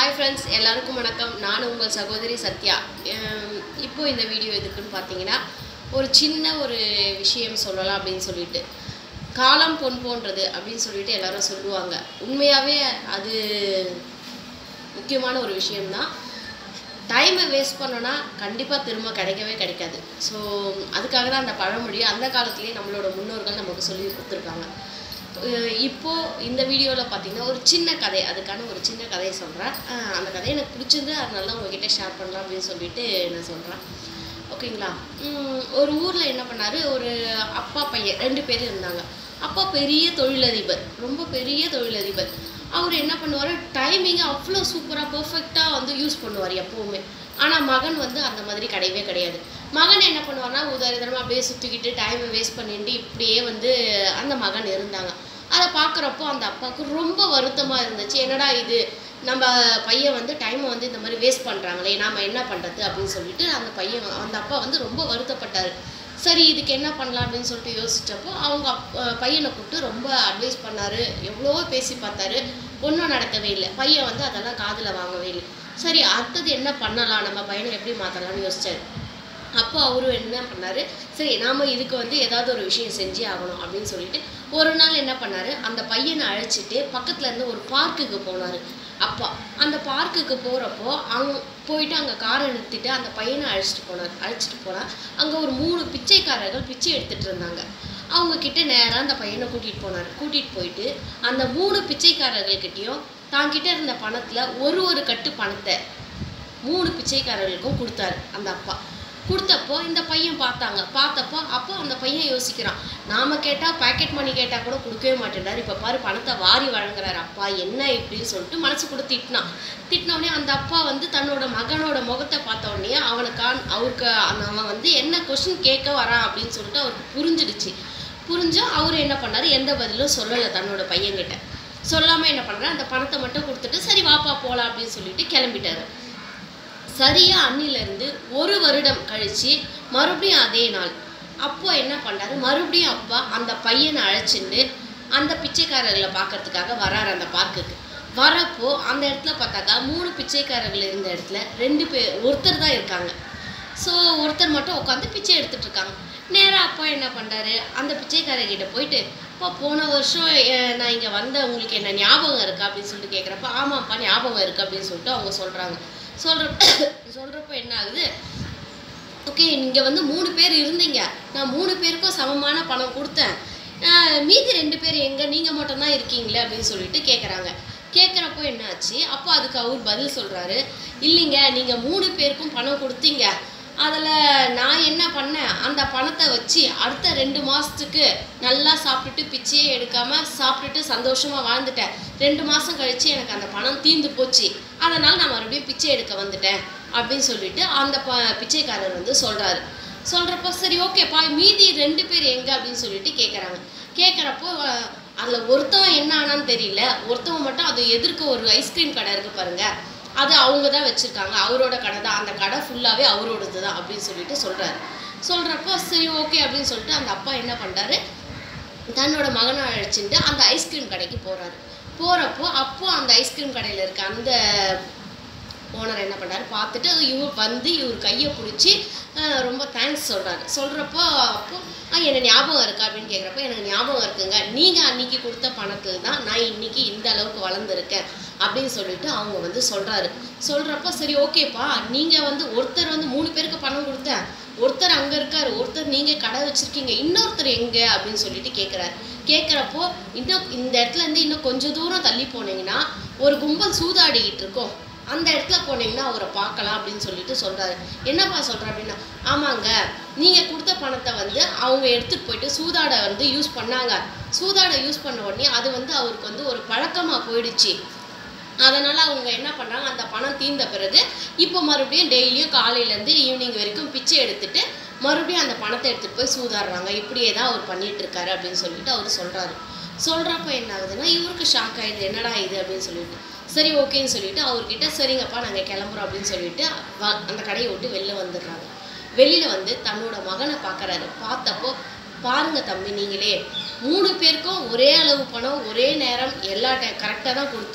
hi friends எல்லாருக்கும் வணக்கம் நான் உங்கள் சகோதரி சத்யா அஹ் இப்போ இந்த வீடியோ எதுக்குன்னு பார்த்தீங்கன்னா ஒரு சின்ன ஒரு விஷயம் சொல்லலாம் அப்படின்னு சொல்லிட்டு காலம் பொன் போன்றது அப்படின்னு சொல்லிட்டு எல்லாரும் சொல்லுவாங்க உண்மையாகவே அது முக்கியமான ஒரு விஷயம்தான் டைமை வேஸ்ட் பண்ணோன்னா கண்டிப்பாக திரும்ப கிடைக்கவே கிடைக்காது ஸோ அதுக்காக தான் அந்த பழமொழி அந்த காலத்துலேயே நம்மளோட முன்னோர்கள் நமக்கு சொல்லி கொடுத்துருக்காங்க அஹ் இப்போ இந்த வீடியோவில் பார்த்தீங்கன்னா ஒரு சின்ன கதை அதுக்கான ஒரு சின்ன கதையை சொல்கிறேன் அந்த கதை எனக்கு பிடிச்சிருந்து அதனால தான் உங்ககிட்ட ஷேர் பண்ணலாம் அப்படின்னு சொல்லிட்டு நான் சொல்கிறேன் ஓகேங்களா உம், ஒரு ஊரில் என்ன பண்ணாரு ஒரு அப்பா பையன் ரெண்டு பேர் இருந்தாங்க அப்பா பெரிய தொழிலதிபர் ரொம்ப பெரிய தொழிலதிபர் அவர் என்ன பண்ணுவார் டைமிங்கை அவ்வளோ சூப்பராக பர்ஃபெக்டாக வந்து யூஸ் பண்ணுவார் எப்போவுமே ஆனால் மகன் வந்து அந்த மாதிரி கிடையவே கிடையாது மகன் என்ன பண்ணுவார்னா உதாரணமாக அப்படியே சுற்றிக்கிட்டு டைமை வேஸ்ட் பண்ணிட்டு இப்படியே வந்து அந்த மகன் இருந்தாங்க அதை பார்க்குறப்போ அந்த அப்பாவுக்கு ரொம்ப வருத்தமாக இருந்துச்சு என்னடா இது நம்ம பையன் வந்து டைமை வந்து இந்த மாதிரி வேஸ்ட் பண்ணுறாங்களே நாம என்ன பண்ணுறது அப்படின்னு சொல்லிட்டு அந்த பையன் அந்த அப்பா வந்து ரொம்ப வருத்தப்பட்டார் சரி இதுக்கு என்ன பண்ணலாம் அப்படின்னு சொல்லிட்டு யோசிச்சப்போ அவங்க அப் அஹ் பையனை கூப்பிட்டு ரொம்ப அட்வைஸ் பண்ணாரு எவ்வளவோ பேசி பார்த்தாரு ஒன்றும் நடக்கவே இல்லை பையன் வந்து அதெல்லாம் காதில் வாங்கவே இல்லை சரி அடுத்தது என்ன பண்ணலாம் நம்ம பையனை எப்படி மாற்றலாம்னு யோசிச்சாரு அப்போ அவரு என்ன பண்ணாரு சரி நாம இதுக்கு வந்து ஏதாவது ஒரு விஷயம் செஞ்சே ஆகணும் அப்படின்னு சொல்லிட்டு ஒரு நாள் என்ன பண்ணாரு அந்த பையனை அழைச்சிட்டு பக்கத்துல இருந்து ஒரு பார்க்குக்கு போனாரு அப்பா அந்த பார்க்குக்கு போறப்போ அங் போயிட்டு அங்க காரை நிறுத்திட்டு அந்த பையனை அழைச்சிட்டு போனார் அழைச்சிட்டு போனா அங்க ஒரு மூணு பிச்சைக்காரர்கள் பிச்சை எடுத்துட்டு இருந்தாங்க அவங்க கிட்ட நேரா அந்த பையனை கூட்டிட்டு போனார் கூட்டிட்டு போயிட்டு அந்த மூணு பிச்சைக்காரர்கள்கிட்டயும் தான் கிட்ட இருந்த பணத்துல ஒரு ஒரு கட்டு பணத்தை மூணு பிச்சைக்காரர்களுக்கும் கொடுத்தாரு அந்த அப்பா கொடுத்தப்போ இந்த பையன் பார்த்தாங்க பார்த்தப்போ அப்போ அந்த பையன் யோசிக்கிறான் நாம கேட்டா பாக்கெட் மணி கேட்டா கூட கொடுக்கவே மாட்டேன்றாரு இப்போ பாரு பணத்தை வாரி வழங்குறாரு அப்பா என்ன இப்படின்னு சொல்லிட்டு மனசு கூட திட்டினான் திட்டின உடனே அந்த அப்பா வந்து தன்னோட மகனோட முகத்தை பார்த்த உடனே அவனுக்கான் அவருக்கு அந்த அவன் வந்து என்ன கொஸ்டின் கேட்க வரான் அப்படின்னு சொல்லிட்டு அவருக்கு புரிஞ்சிடுச்சு புரிஞ்சும் அவர் என்ன பண்ணாரு எந்த பதிலும் சொல்லலை தன்னோட பையன்கிட்ட சொல்லாம என்ன பண்றாரு அந்த பணத்தை மட்டும் கொடுத்துட்டு சரி வாப்பா போலாம் அப்படின்னு சொல்லிட்டு கிளம்பிட்டாரு சரியா அன்னில இருந்து ஒரு வருடம் கழிச்சு மறுபடியும் அதே நாள் அப்போ என்ன பண்ணாரு மறுபடியும் அப்பா அந்த பையனை அழைச்சிட்டு அந்த பிச்சைக்காரர்களை பார்க்கறதுக்காக வராரு அந்த பார்க்குக்கு வரப்போ அந்த இடத்துல பார்த்தாக்கா மூணு பிச்சைக்காரர்கள் இருந்த இடத்துல ரெண்டு பேர் ஒருத்தர் தான் இருக்காங்க ஸோ ஒருத்தர் மட்டும் உட்காந்து பிச்சை எடுத்துட்டு இருக்காங்க நேராக அப்பா என்ன பண்ணுறாரு அந்த பிச்சைக்காரர்கிட்ட போயிட்டு அப்பா போன வருஷம் அஹ், நான் இங்கே வந்த உங்களுக்கு என்ன ஞாபகம் இருக்கா அப்படின்னு சொல்லிட்டு கேட்குறப்ப ஆமாப்பா ஞாபகம் இருக்கு அப்படின்னு சொல்லிட்டு அவங்க சொல்கிறாங்க சொல்கிற சொல்கிறப்ப என்ன ஆகுது ஓகே இங்கே வந்து மூணு பேர் இருந்தீங்க நான் மூணு பேருக்கும் சமமான பணம் கொடுத்தேன் ஆஹ் மீதி ரெண்டு பேர் எங்கே நீங்கள் மட்டும்தான் இருக்கீங்களே அப்படின்னு சொல்லிட்டு கேட்குறாங்க கேட்குறப்போ என்னாச்சு அப்போ அதுக்கு அவர் பதில் சொல்கிறாரு இல்லைங்க நீங்கள் மூணு பேருக்கும் பணம் கொடுத்தீங்க அதில் நான் என்ன பண்ணேன் அந்த பணத்தை வச்சு அடுத்த ரெண்டு மாதத்துக்கு நல்லா சாப்பிட்டுட்டு பிச்சையே எடுக்காமல் சாப்பிட்டுட்டு சந்தோஷமாக வாழ்ந்துட்டேன் ரெண்டு மாதம் கழித்து எனக்கு அந்த பணம் தீர்ந்து போச்சு அதனால் நான் மறுபடியும் பிச்சை எடுக்க வந்துட்டேன் அப்படின்னு சொல்லிட்டு அந்த ப பிச்சைக்காரர் வந்து சொல்கிறாரு சொல்கிறப்போ சரி ஓகேப்பா மீதி ரெண்டு பேர் எங்கே அப்படின்னு சொல்லிட்டு கேட்குறாங்க கேட்குறப்போ அதில் ஒருத்தவன் என்ன ஆனான்னு தெரியல ஒருத்தவன் மட்டும் அது எதிர்க்க ஒரு ஐஸ்கிரீம் கடை இருக்கு பாருங்க அது அவங்க தான் வச்சுருக்காங்க அவரோட கடை தான் அந்த கடை ஃபுல்லாகவே அவரோடது தான் அப்படின்னு சொல்லிட்டு சொல்கிறாரு சொல்கிறப்போ சரி ஓகே அப்படின்னு சொல்லிட்டு அந்த அப்பா என்ன பண்ணுறாரு தன்னோட மகனை அழைச்சிட்டு அந்த ஐஸ்கிரீம் கடைக்கு போகிறாரு போகிறப்போ அப்போ அந்த ஐஸ்கிரீம் கடையில் இருக்க அந்த ஓனர் என்ன பண்ணாரு பார்த்துட்டு இவர் வந்து இவர் கையை பிடிச்சி ரொம்ப தேங்க்ஸ் சொல்கிறாரு சொல்கிறப்போ அப்போ "ஆ, எனக்கு ஞாபகம் இருக்கா அப்படின்னு கேட்குறப்ப எனக்கு ஞாபகம் இருக்குங்க நீங்கள் அன்னைக்கு கொடுத்த பணத்தில் தான் நான் இன்னைக்கு இந்த அளவுக்கு வளர்ந்துருக்கேன் அப்படின்னு சொல்லிட்டு அவங்க வந்து சொல்கிறாரு சொல்கிறப்ப சரி ஓகேப்பா நீங்கள் வந்து ஒருத்தர் வந்து மூணு பேருக்கு பணம் கொடுத்தேன் ஒருத்தர் அங்கே இருக்காரு ஒருத்தர் நீங்கள் கடை வச்சுருக்கீங்க இன்னொருத்தர் எங்கே அப்படின்னு சொல்லிட்டு கேட்குறாரு கேட்குறப்போ இன்னும் இந்த இடத்துல இருந்து இன்னும் கொஞ்சம் தூரம் தள்ளி போனீங்கன்னா ஒரு கும்பல் சூதாடிக்கிட்டு இருக்கோம் அந்த இடத்துல போனீங்கன்னா அவரை பார்க்கலாம் அப்படின்னு சொல்லிட்டு சொல்றாரு என்னப்பா சொல்ற அப்படின்னா ஆமாங்க நீங்க கொடுத்த பணத்தை வந்து அவங்க எடுத்துட்டு போயிட்டு சூதாட வந்து யூஸ் பண்ணாங்க சூதாட யூஸ் பண்ண உடனே அது வந்து அவருக்கு வந்து ஒரு பழக்கமா போயிடுச்சு அதனால அவங்க என்ன பண்றாங்க அந்த பணம் தீர்ந்த பிறகு இப்போ மறுபடியும் டெய்லியும் காலையில இருந்து ஈவினிங் வரைக்கும் பிச்சை எடுத்துட்டு மறுபடியும் அந்த பணத்தை எடுத்துட்டு போய் சூதாடுறாங்க இப்படியே தான் அவர் பண்ணிட்டு இருக்காரு அப்படின்னு சொல்லிட்டு அவர் சொல்றாரு சொல்றப்ப என்ன ஆகுதுன்னா இவருக்கு ஷாக் ஆயிடுது என்னடா இது அப்படின்னு சொல்லிட்டு சரி ஓகேன்னு சொல்லிட்டு அவர்கிட்ட சரிங்கப்பா நாங்க கிளம்புறோம் அப்படின்னு சொல்லிட்டு வ- அந்த கடையை விட்டு வெளில வந்துடுறாங்க வெளியில வந்து தன்னோட மகனை பார்க்கறாரு பார்த்தப்போ பாருங்க தம்பி நீங்களே மூணு பேருக்கும் ஒரே அளவு பணம் ஒரே நேரம் எல்லா கரெக்டாக தான் கொடுத்தேன்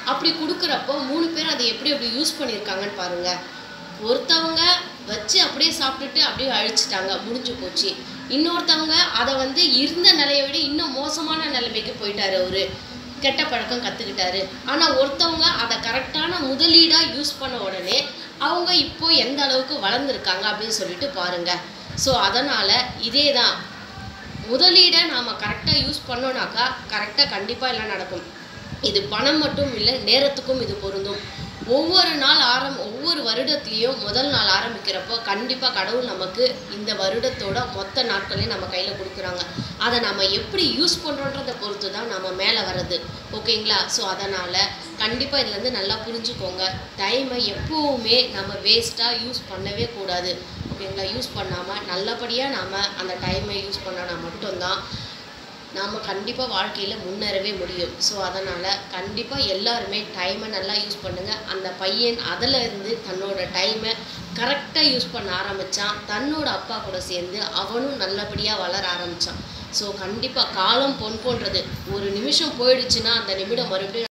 அப்படி கொடுக்குறப்போ மூணு பேர் அதை எப்படி எப்படி யூஸ் பண்ணியிருக்காங்கன்னு பாருங்க ஒருத்தவங்க வச்சு அப்படியே சாப்பிட்டுட்டு அப்படியே அழிச்சிட்டாங்க முடிஞ்சு போச்சு இன்னொருத்தவங்க அதை வந்து இருந்த நிலையை விட இன்னும் மோசமான நிலைமைக்கு போயிட்டாரு அவரு கெட்ட பழக்கம் கற்றுக்கிட்டாரு ஆனால் ஒருத்தவங்க அதை கரெக்டான முதலீடாக யூஸ் பண்ண உடனே அவங்க இப்போ எந்த அளவுக்கு வளர்ந்துருக்காங்க அப்படின்னு சொல்லிட்டு பாருங்க ஸோ அதனால் இதே தான் முதலீடை நாம் கரெக்டாக யூஸ் பண்ணோம்னாக்கா கரெக்டாக கண்டிப்பாக எல்லாம் நடக்கும் இது பணம் மட்டும் இல்லை நேரத்துக்கும் இது பொருந்தும் ஒவ்வொரு நாள் ஆரம் ஒவ்வொரு வருடத்துலேயும் முதல் நாள் ஆரம்பிக்கிறப்போ கண்டிப்பாக கடவுள் நமக்கு இந்த வருடத்தோட மொத்த நாட்களையும் நம்ம கையில் கொடுக்குறாங்க அதை நம்ம எப்படி யூஸ் பண்ணுறோன்றதை பொறுத்து தான் நம்ம மேலே வர்றது ஓகேங்களா ஸோ அதனால் கண்டிப்பாக இதுலேருந்து நல்லா புரிஞ்சுக்கோங்க டைமை எப்போவுமே நம்ம வேஸ்ட்டாக யூஸ் பண்ணவே கூடாது ஓகேங்களா யூஸ் பண்ணாமல் நல்லபடியாக நாம் அந்த டைமை யூஸ் பண்ணோன்னா மட்டும்தான் நாம் கண்டிப்பாக வாழ்க்கையில் முன்னேறவே முடியும் ஸோ அதனால் கண்டிப்பாக எல்லாருமே டைமை நல்லா யூஸ் பண்ணுங்கள் அந்த பையன் அதில் இருந்து தன்னோட டைமை கரெக்டாக யூஸ் பண்ண ஆரம்பித்தான் தன்னோட அப்பா கூட சேர்ந்து அவனும் நல்லபடியாக வளர ஆரம்பித்தான் ஸோ கண்டிப்பாக காலம் பொன் போன்றது ஒரு நிமிஷம் போயிடுச்சுன்னா அந்த நிமிடம் மறுபடியும்